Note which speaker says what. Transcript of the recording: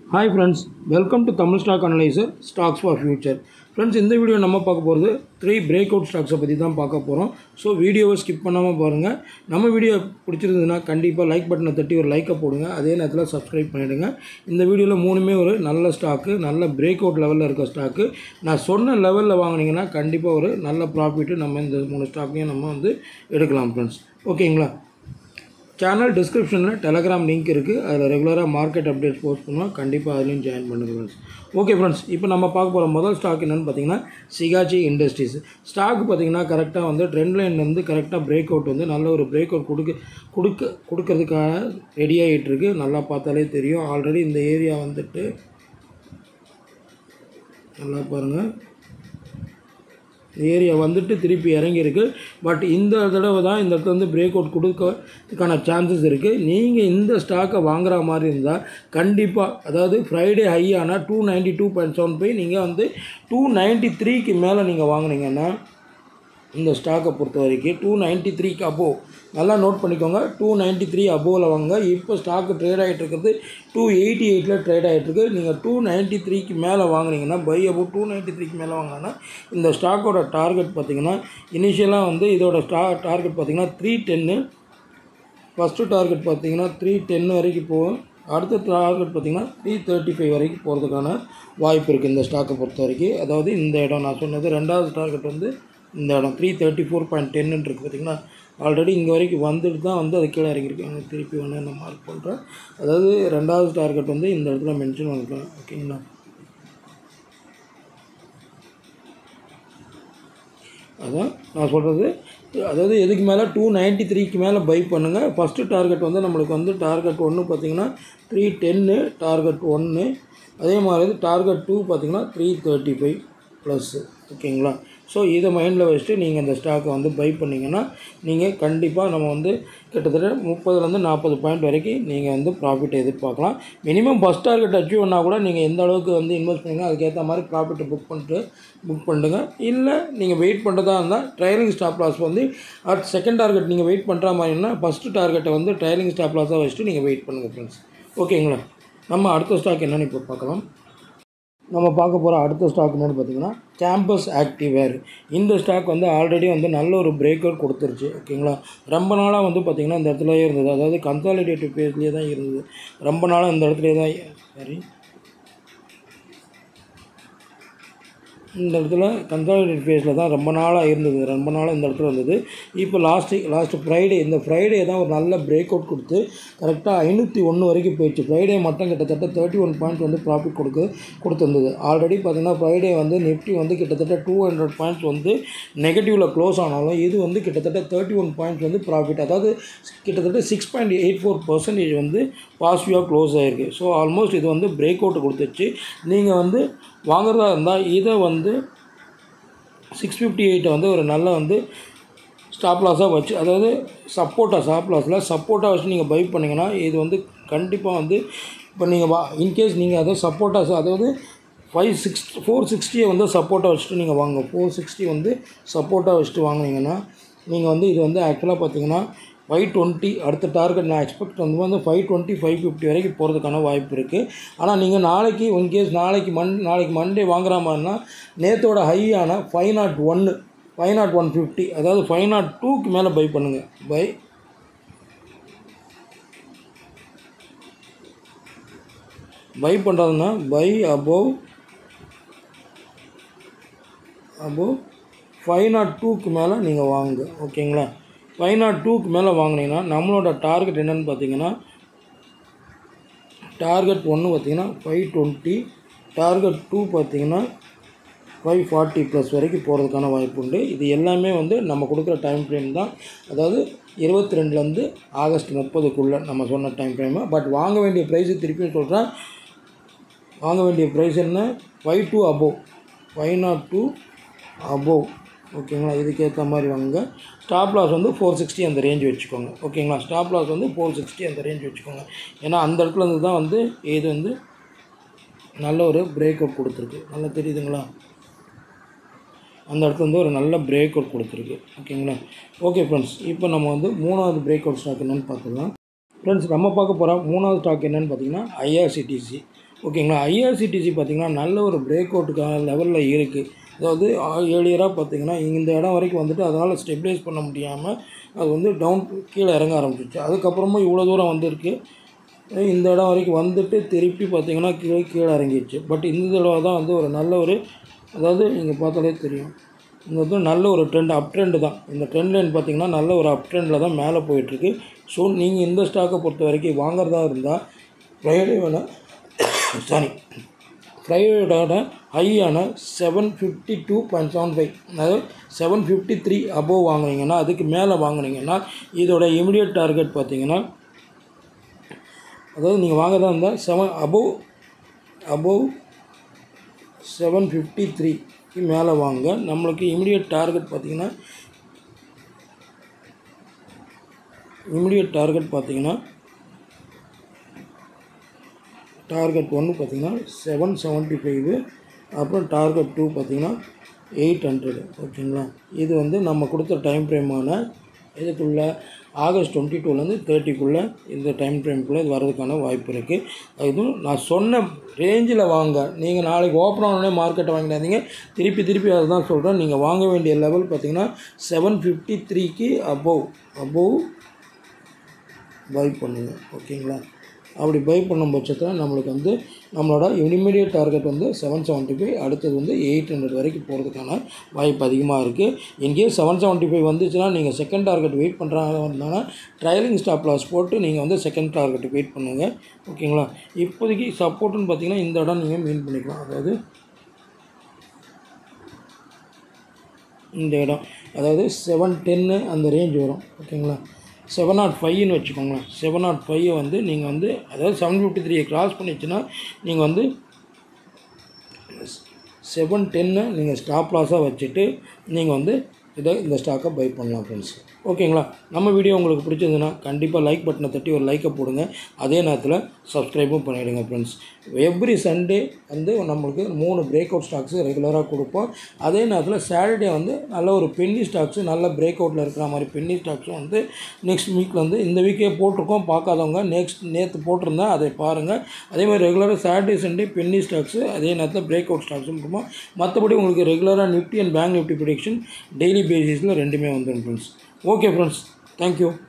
Speaker 1: hi friends welcome to Tamil stock analyser stocks for future friends இந்த video நம்ம பார்க்க போகிறது த்ரீ பிரேக் அவுட் ஸ்டாக்ஸை பற்றி தான் பார்க்க போகிறோம் ஸோ வீடியோவை ஸ்கிப் பண்ணாமல் பாருங்கள் நம்ம வீடியோ பிடிச்சிருந்ததுன்னா கண்டிப்பாக லைக் பட்டனை தட்டி ஒரு லைக்கை போடுங்க அதே நேரத்தில் சப்ஸ்கிரைப் பண்ணிவிடுங்க இந்த வீடியோவில் மூணுமே ஒரு நல்ல ஸ்டாக்கு நல்ல பிரேக் அவுட் லெவலில் இருக்க ஸ்டாக்கு நான் சொன்ன லெவலில் வாங்கினீங்கன்னா கண்டிப்பாக ஒரு நல்ல ப்ராஃபிட்டு நம்ம இந்த மூணு ஸ்டாக்கையும் நம்ம வந்து எடுக்கலாம் ஃப்ரெண்ட்ஸ் ஓகேங்களா சேனல் டிஸ்கிரிப்ஷனில் டெலகிராம் லிங்க் இருக்குது அதில் ரெகுலராக மார்க்கெட் அப்டேட்ஸ் போஸ்ட் பண்ணுவோம் கண்டிப்பாக அதுலேயும் ஜாயின் பண்ணுங்க ஃப்ரெண்ட்ஸ் ஓகே ஃப்ரெண்ட்ஸ் இப்போ நம்ம பார்க்க போகிற முதல் ஸ்டாக் என்னென்னு பார்த்தீங்கன்னா சிகாச்சி இண்டஸ்ட்ரீஸ் ஸ்டாக் பார்த்தீங்கன்னா கரெக்டாக வந்து ட்ரெண்ட் லைன் வந்து கரெக்டாக பிரேக் அவுட் வந்து நல்ல ஒரு பிரேக் அவுட் கொடுக்க கொடுக்க கொடுக்கறதுக்காக ரெடி ஆகிட்டு இருக்கு நல்லா பார்த்தாலே தெரியும் ஆல்ரெடி இந்த ஏரியா வந்துட்டு நல்லா பாருங்கள் ஏரியா வந்துட்டு திருப்பி இறங்கியிருக்கு பட் இந்த தடவை தான் இந்த இடத்துல வந்து பிரேக் அவுட் கொடுக்கறதுக்கான சான்சஸ் இருக்குது நீங்கள் இந்த ஸ்டாக்கை வாங்குற மாதிரி இருந்தால் கண்டிப்பாக அதாவது ஃப்ரைடே ஹையான two ninety two point seven five நீங்கள் வந்து டூ நைன்ட்டி த்ரீக்கு மேலே நீங்கள் வாங்குனீங்கன்னா இந்த ஸ்டாக்கை பொறுத்த வரைக்கும் டூ நைன்ட்டி த்ரீக்கு அபோவ் நல்லா நோட் பண்ணிக்கோங்க டூ நைன்ட்டி த்ரீ அபோவில் வாங்க இப்போ ஸ்டாக்கு ட்ரேட் ஆகிட்டு இருக்கிறது டூ எயிட்டி எயிட்டில் ட்ரேட் ஆகிட்டு இருக்கு நீங்கள் டூ நைன்ட்டி த்ரீக்கு மேலே வாங்குனீங்கன்னா பை அபோவ் டூ நைன்ட்டி த்ரீக்கு மேலே வாங்கினா இந்த ஸ்டாக்கோட டார்கெட் பார்த்தீங்கன்னா இனிஷியலாக வந்து இதோட ஸ்டா டார்கெட் பார்த்தீங்கன்னா த்ரீ டென்னு ஃபஸ்ட்டு டார்கெட் பார்த்தீங்கன்னா த்ரீ டென் வரைக்கும் போகும் அடுத்த டார்கெட் பார்த்தீங்கன்னா த்ரீ தேர்ட்டி ஃபைவ் வரைக்கும் போகிறதுக்கான வாய்ப்பு இருக்குது இந்த ஸ்டாக்கை பொறுத்த வரைக்கும் அதாவது இந்த இடம் நான் சொன்னது ரெண்டாவது டார்கெட் வந்து இந்த இடம் த்ரீ தேர்ட்டி ஃபோர் பாயிண்ட் டென்னு இருக்குது பார்த்தீங்கன்னா ஆல்ரெடி இங்கே வரைக்கும் வந்துட்டு தான் வந்து அது கீழே இறங்கியிருக்காங்க திருப்பி வேணால் நான் மார்க் பண்ணுறேன் அதாவது ரெண்டாவது டார்கெட் வந்து இந்த இடத்துல மென்ஷன் பண்ணிக்கலாம் ஓகேங்களா அதான் நான் சொல்கிறது அதாவது எதுக்கு மேலே டூ நைன்ட்டி த்ரீக்கு மேலே பை பண்ணுங்கள் ஃபஸ்ட்டு டார்கெட் வந்து நம்மளுக்கு வந்து டார்கெட் ஒன்று பார்த்தீங்கன்னா த்ரீ டென்னு டார்கெட் ஒன்று அதே மாதிரி டார்கெட் டூ பார்த்தீங்கன்னா த்ரீ தேர்ட்டி ஃபைவ் ப்ளஸ்ஸு ஓகேங்களா ஸோ இதை மைண்டில் வச்சுட்டு நீங்கள் இந்த ஸ்டாக்கை வந்து பை பண்ணிங்கன்னா நீங்கள் கண்டிப்பாக நம்ம வந்து கிட்டத்தட்ட முப்பதுலேருந்து நாற்பது பாயிண்ட் வரைக்கும் நீங்கள் வந்து ப்ராஃபிட் எதிர்பார்க்கலாம் மினிமம் ஃபஸ்ட் டார்கெட் அச்சீவ் பண்ணால் கூட நீங்கள் எந்த அளவுக்கு வந்து இன்வெஸ்ட் பண்ணுங்க அதுக்கேற்ற மாதிரி ப்ராஃபிட்டை புக் பண்ணிட்டு புக் பண்ணிடுங்க இல்லை நீங்கள் வெயிட் பண்ணுறதா இருந்தால் ட்ரையலிங் ஸ்டாப் லாஸ் வந்து அட் செகண்ட் டார்கெட் நீங்கள் வெயிட் பண்ணுற மாதிரினா ஃபஸ்ட்டு டார்கெட்டை வந்து ட்ரையலிங் ஸ்டாப் லாஸாக வச்சுட்டு நீங்கள் வெயிட் பண்ணுங்கள் ஃப்ரெண்ட்ஸ் ஓகேங்களா நம்ம அடுத்த ஸ்டாக் என்னென்னு இப்போ பார்க்கலாம் நம்ம பார்க்க போகிற அடுத்த ஸ்டாக் என்னென்னு பார்த்தீங்கன்னா கேம்பஸ் ஆக்டிவேர் இந்த ஸ்டாக் வந்து ஆல்ரெடி வந்து நல்ல ஒரு பிரேக் அவுட் கொடுத்துருச்சு ஓகேங்களா ரொம்ப நாளாக வந்து பார்த்திங்கன்னா இந்த இடத்துலயே இருந்தது அதாவது கன்சாலிடேட்டிவ் பேஸ்லேயே தான் இருந்தது ரொம்ப நாளாக இந்த இடத்துலயே தான் சரி இந்த இடத்துல கன்சாலிடேட் ஃபேஸில் தான் ரொம்ப நாளாக இருந்தது ரொம்ப நாளாக இந்த இடத்துல இருந்தது இப்போ லாஸ்ட்டு லாஸ்ட்டு ஃப்ரைடே இந்த ஃப்ரைடே தான் ஒரு நல்ல பிரேக் அவுட் கொடுத்து கரெக்டாக ஐநூற்றி ஒன்று வரைக்கும் போயிடுச்சு ஃப்ரைடே மட்டும் கிட்டத்தட்ட தேர்ட்டி ஒன் பாயிண்ட் வந்து ப்ராஃபிட் கொடுக்கு கொடுத்துருந்தது ஆல்ரெடி பார்த்திங்கன்னா ஃப்ரைடே வந்து நிஃப்டி வந்து கிட்டத்தட்ட டூ ஹண்ட்ரட் பாயிண்ட்ஸ் வந்து நெகட்டிவில் க்ளோஸ் ஆனாலும் இது வந்து கிட்டத்தட்ட தேர்ட்டி ஒன் பாயிண்ட்ஸ் வந்து ப்ராஃபிட் அதாவது கிட்டத்தட்ட six point eight four percentage வந்து பாசிட்டிவாக க்ளோஸ் ஆகிருக்கு ஸோ ஆல்மோஸ்ட் இது வந்து பிரேக் அவுட் கொடுத்துச்சு நீங்கள் வந்து வாங்குறதா இருந்தால் இதை வந்து சிக்ஸ் ஃபிஃப்டி எயிட்டை வந்து ஒரு நல்ல வந்து ஸ்டாப் லாஸாக வச்சு அதாவது சப்போர்ட்டாக ஸ்டாப் லாஸில் சப்போர்ட்டாக வச்சு நீங்கள் பை பண்ணிங்கன்னா இது வந்து கண்டிப்பாக வந்து இப்போ நீங்கள் வா இன்கேஸ் நீங்கள் அதை சப்போர்ட்டாக அதாவது ஃபைவ் சிக்ஸ் ஃபோர் சிக்ஸ்டியை வந்து சப்போர்ட்டாக வச்சுட்டு நீங்கள் வாங்க ஃபோர் சிக்ஸ்டி வந்து சப்போர்ட்டாக வச்சுட்டு வாங்கினீங்கன்னா நீங்கள் வந்து இது வந்து ஆக்சுவலாக பார்த்தீங்கன்னா ஃபைவ் டுவெண்ட்டி அடுத்த டார்கெட் நான் எக்ஸ்பெக்ட் வந்து வந்து ஃபைவ் டுவெண்ட்டி ஃபைவ் ஃபிஃப்டி வரைக்கும் போகிறதுக்கான வாய்ப்பு இருக்குது ஆனால் நீங்கள் நாளைக்கு இன்கேஸ் நாளைக்கு மண் நாளைக்கு மண்டே வாங்குற மாதிரினா நேற்றோட ஹையான ஃபைவ் நாட் ஒன்று ஃபைவ் நாட் ஒன் ஃபிஃப்டி அதாவது ஃபைவ் நாட் டூக்கு மேலே பை பண்ணுங்கள் பை பை பண்ணுறதுன்னா buy above above five naught டூக்கு மேலே நீங்கள் வாங்குங்க ஓகேங்களா ஃபைவ் நாட் டூக்கு மேலே வாங்கினீங்கன்னா நம்மளோட டார்கெட் என்னென்னு பார்த்தீங்கன்னா டார்கெட் ஒன்று பார்த்தீங்கன்னா ஃபைவ் டுவெண்ட்டி டார்கெட் டூ பார்த்தீங்கன்னா ஃபைவ் ஃபார்ட்டி ப்ளஸ் வரைக்கும் போகிறதுக்கான வாய்ப்பு உண்டு இது எல்லாமே வந்து நம்ம கொடுக்குற டைம் ஃப்ரேம் தான் அதாவது இருபத்தி ரெண்டுலேருந்து ஆகஸ்ட் முப்பதுக்குள்ளே நம்ம சொன்ன டைம் ஃப்ரேமு பட் வாங்க வேண்டிய ப்ரைஸு திருப்பியும் சொல்கிறேன் வாங்க வேண்டிய ப்ரைஸ் என்ன five two above five naught two above ஓகேங்களா இதுக்கேற்ற மாதிரி வாங்க ஸ்டாப் லாஸ் வந்து ஃபோர் சிக்ஸ்டி அந்த ரேஞ்ச் வச்சுக்கோங்க ஓகேங்களா ஸ்டாப் லாஸ் வந்து ஃபோர் சிக்ஸ்டி அந்த ரேஞ்ச் வச்சுக்கோங்க ஏன்னா அந்த இடத்துல இருந்து தான் வந்து இது வந்து நல்ல ஒரு பிரேக் அவுட் கொடுத்துருக்கு நல்லா தெரியுதுங்களா அந்த இடத்துல வந்து ஒரு நல்ல பிரேக் அவுட் கொடுத்துருக்கு ஓகேங்களா ஓகே ஃப்ரெண்ட்ஸ் இப்போ நம்ம வந்து மூணாவது பிரேக் அவுட் ஸ்டாக் என்னென்னு பார்த்துக்கலாம் ஃப்ரெண்ட்ஸ் நம்ம பார்க்க போகிற மூணாவது ஸ்டாக் என்னென்னு பார்த்தீங்கன்னா ஐஆர்சிடிசி ஓகேங்களா ஐஆர்சிடிசி பார்த்திங்கன்னா நல்ல ஒரு பிரேக் அவுட்டுக்கான லெவலில் இருக்குது அதாவது ஏழியராக பார்த்தீங்கன்னா இந்த இடம் வரைக்கும் வந்துட்டு அதனால் ஸ்டெபிலைஸ் பண்ண முடியாமல் அது வந்து டவுன் கீழே இறங்க ஆரம்பிச்சிச்சு அதுக்கப்புறமா இவ்வளோ தூரம் வந்திருக்கு இந்த இடம் வரைக்கும் வந்துட்டு திருப்பி பார்த்தீங்கன்னா கீழே கீழே இறங்கிடுச்சு பட் இந்த தடவை தான் வந்து ஒரு நல்ல ஒரு அதாவது நீங்கள் பார்த்தாலே தெரியும் இது வந்து நல்ல ஒரு ட்ரெண்ட் அப் ட்ரெண்டு தான் இந்த ட்ரெண்ட் லைன் பார்த்தீங்கன்னா நல்ல ஒரு அப் ட்ரெண்டில் தான் மேலே போயிட்டுருக்கு ஸோ நீங்கள் இந்த ஸ்டாக்கை பொறுத்த வரைக்கும் வாங்குறதா இருந்தால் ஃப்ரைடே வேணால் சாரி ஃப்ரைடேயோட ஹையான seven fifty two point seven five அதாவது செவன் ஃபிஃப்டி த்ரீ அபோவ் வாங்குனீங்கன்னா அதுக்கு மேலே வாங்குனீங்கன்னா இதோட இமிடியட் டார்கெட் பார்த்தீங்கன்னா அதாவது நீங்கள் வாங்குறதா இருந்தால் seven above above seven fifty த்ரீக்கு மேலே வாங்க நம்மளுக்கு இமிடியட் டார்கெட் பார்த்தீங்கன்னா இமிடியட் டார்கெட் பார்த்தீங்கன்னா டார்கெட் ஒன்று பார்த்தீங்கன்னா செவன் செவன்ட்டி ஃபைவு அப்புறம் டார்கெட் டூ பார்த்தீங்கன்னா எயிட் ஹண்ட்ரடு ஓகேங்களா இது வந்து நம்ம கொடுத்த டைம் ஃப்ரேமான இதுக்குள்ள ஆகஸ்ட் டுவெண்ட்டி டூலேருந்து தேர்ட்டிக்குள்ளே இந்த டைம் ஃப்ரேம்குள்ளே இது வர்றதுக்கான வாய்ப்பு இருக்குது இதுவும் நான் சொன்ன ரேஞ்சில் வாங்க நீங்கள் நாளைக்கு ஓப்பன் ஆனோடனே மார்க்கெட்டை வாங்கிடாதீங்க திருப்பி திருப்பி அதுதான் சொல்கிறேன் நீங்கள் வாங்க வேண்டிய லெவல் பார்த்தீங்கன்னா செவன் ஃபிஃப்டி த்ரீக்கு அபோவ் அபோவ் பை பண்ணுங்க ஓகேங்களா அப்படி பை பண்ணும் பட்சத்தில் நம்மளுக்கு வந்து நம்மளோட இனிமீடியட் டார்கெட் வந்து செவன் செவன்ட்டி ஃபைவ் அடுத்தது வந்து எயிட் ஹண்ட்ரட் வரைக்கும் போகிறதுக்கான வாய்ப்பு அதிகமாக இருக்குது இன்கேஸ் செவன் செவன்ட்டி ஃபைவ் வந்துச்சுன்னா நீங்கள் செகண்ட் டார்கெட் வெயிட் பண்ணுறாங்கன்னா ட்ரையலிங் ஸ்டாப் லாஸ் போட்டு நீங்கள் வந்து செகண்ட் டார்கெட் வெயிட் பண்ணுங்கள் ஓகேங்களா இப்போதைக்கு சப்போர்ட்டுன்னு பார்த்தீங்கன்னா இந்த இடம் நீங்கள் மீன் பண்ணிக்கலாம் அதாவது இந்த இடம் அதாவது செவன் டென்னு அந்த ரேஞ்ச் வரும் ஓகேங்களா செவன் நாட் ஃபைவ்னு வச்சுக்கோங்களேன் செவன் நாட் ஃபைவ் வந்து நீங்கள் வந்து அதாவது செவன் ஃபிஃப்டி த்ரீயை கிராஸ் பண்ணிச்சுன்னா நீங்கள் வந்து செவன் டென்னை நீங்கள் ஸ்டாப் லாஸாக வச்சுட்டு நீங்கள் வந்து இதை இந்த ஸ்டாக்கை பை பண்ணலாம் ஃப்ரெண்ட்ஸ் ஓகேங்களா நம்ம வீடியோ உங்களுக்கு பிடிச்சிருந்துன்னா கண்டிப்பாக லைக் பட்டனை தட்டி ஒரு லைக்கை போடுங்க அதே நேரத்தில் சப்ஸ்கிரைபும் பண்ணிவிடுங்க ஃப்ரெண்ட்ஸ் எவ்ரி சண்டே வந்து நம்மளுக்கு மூணு பிரேக் அவுட் ஸ்டாக்ஸு ரெகுலராக கொடுப்போம் அதே நேரத்தில் சாட்டர்டே வந்து நல்ல ஒரு பென்னி ஸ்டாக்ஸு நல்ல பிரேக் அவுட்டில் இருக்கிற மாதிரி பென்னி ஸ்டாக்ஸும் வந்து நெக்ஸ்ட் வீக்கில் வந்து இந்த வீக்கே போட்டிருக்கோம் பார்க்காதவங்க நெக்ஸ்ட் நேற்று போட்டிருந்தேன் அதை பாருங்கள் அதே மாதிரி ரெகுலராக சாட்டர்டே சண்டே பென்னி ஸ்டாக்ஸு அதே நேரத்தில் பிரேக் அவுட் ஸ்டாக்ஸும் இருக்கும் மற்றபடி உங்களுக்கு ரெகுலராக nifty and bank nifty prediction daily பேசிஸில் ரெண்டுமே வந்துடும் ஃப்ரெண்ட்ஸ் ஓகே ஃப்ரெண்ட்ஸ் தேங்க்யூ